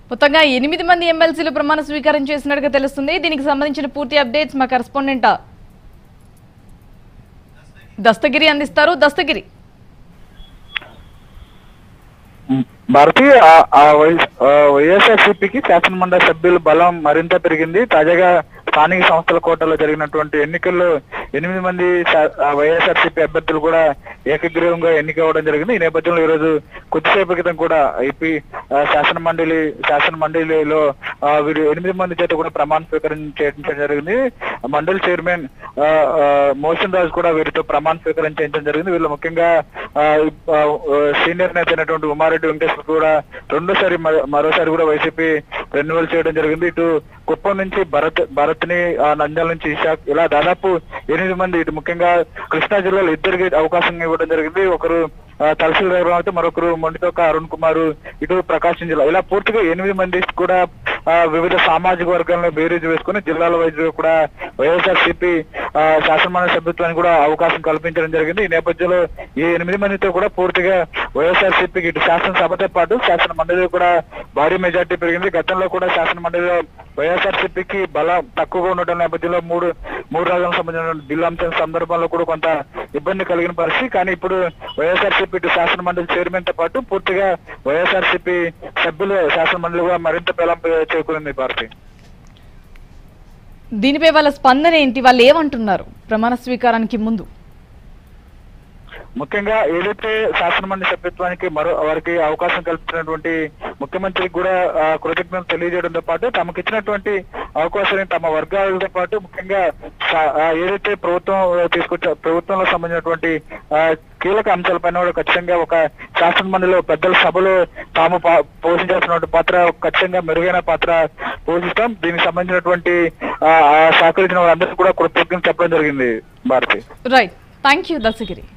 మొత్తంగా ఎనిమిది మంది ఎమ్మెల్సీలు ప్రమాణ స్వీకారం చేసినట్టుగా తెలుస్తుంది దీనికి సంబంధించిన పూర్తి అప్డేట్స్ మా కరెస్పాండెంట్ దస్తగిరి అందిస్తారు దస్తగిరి భారతి ఆ- ఆ వై- ఆ వైఎస్ఆర్సీపీకి శాసనమండలి సభ్యుల బలం మరింత పెరిగింది తాజాగా స్థానిక సంస్థల కోటలో జరిగినటువంటి ఎన్నికల్లో ఎనిమిది మంది శా- ఆ వైఎస్ఆర్సీపీ అభ్యర్థులు కూడా ఏకగ్రీవంగా ఎన్నిక అవ్వడం జరిగింది ఈ నేపథ్యంలో ఈ రోజు కొద్దిసేపు క్రితం కూడా ఏపీ ఆ, శాసన మండలి శాసన మండలిలో ఆ, వీరు ఎనిమిది మంది చేత కూడా ప్రమాణ స్వీకారం చేయించడం జరిగింది మండలి చైర్మన్ ఆ, ఆ, మోహన్ రాజు కూడా వీరితో ప్రమాణ స్వీకారం చేయించడం జరిగింది వీళ్ళు ముఖ్యంగా ఆ, ఆ, సీనియర్ నేత అయినటువంటి ఉమారెడ్డి వెంకటేశ్వర కూడా రెండోసారి మరో- మరోసారి కూడా వైసీపీ రెన్యువల్ చేయడం జరిగింది ఇటు కుప్పం నుంచి భరత్ భరత్ ని ఆ, నంద్యాల నుంచి ఇషాక్ ఇలా దాదాపు ఎనిమిది మంది ఇటు ముఖ్యంగా కృష్ణా జిల్లాలో ఇద్దరికి అవకాశం ఇవ్వడం జరిగింది ఒకరు ఆ, తహసీల్దార్ అయితే మరొకరు మొండితోక అరుణ్ కుమార్ ఇటు ప్రకాశం జిల్లా ఇలా పూర్తిగా ఎనిమిది మంది కూడా ఆ, వివిధ సామాజిక వర్గాలను బేరీజు వేసుకుని జిల్లాల వైజ్ కూడా వైఎస్ఆర్ సిపి శాసనమండలి సభ్యత్వానికి కూడా అవకాశం కల్పించడం జరిగింది ఈ నేపథ్యంలో ఈ ఎనిమిది మందితో కూడా పూర్తిగా వైఎస్ఆర్ సిపికి ఇటు శాసనసభతో పాటు శాసన మండలి కూడా భారీ మెజార్టీ పెరిగింది గతంలో కూడా శాసన మండలిలో వైఎస్ఆర్ సిపికి బలం తక్కువగా ఉండటం నేపథ్యంలో మూడు మూడు రాజులకు సంబంధించిన బిల్లు అంశం సందర్భంలో కూడా కొంత ఇబ్బంది కలిగిన పరిస్థితి కానీ ఇప్పుడు వైఎస్ఆర్ సిపి ఇటు శాసన మండలి చైర్మన్ తో పాటు పూర్తిగా వైఎస్ఆర్ సిపి సభ్యులు శాసన మండలి కూడా మరింత బలం చేకూరింది భారతి దీనిపై వాళ్ళ స్పందన ఏంటి వాళ్ళు ఏమంటున్నారు ప్రమాణ స్వీకారానికి ముందు ముఖ్యంగా ఏదైతే శాసనమండలి సభ్యత్వానికి మరో వారికి అవకాశం కల్పించినటువంటి ముఖ్యమంత్రికి కూడా ఆ, కృతజ్ఞతలు తెలియజేయడంతో పాటు తమకు ఇచ్చినటువంటి అవకాశాన్ని తమ వర్గాలతో పాటు ముఖ్యంగా సా- ఆ, ఏదైతే ప్రభుత్వం తీసుకొచ్చే ప్రభుత్వంలో సంబంధించినటువంటి ఆ, కీలక అంశాలపైన కూడా ఖచ్చితంగా ఒక శాసన మండలిలో పెద్దల సభలో తాము పా- పోషించాల్సినటువంటి పాత్ర ఖచ్చితంగా మెరుగైన పాత్ర పోషిస్తాం దీనికి సంబంధించినటువంటి ఆ, ఆ సహకరించిన వారందరికీ కూడా కృతజ్ఞతలు చెప్పడం జరిగింది Bharathi right thank you Dastagiri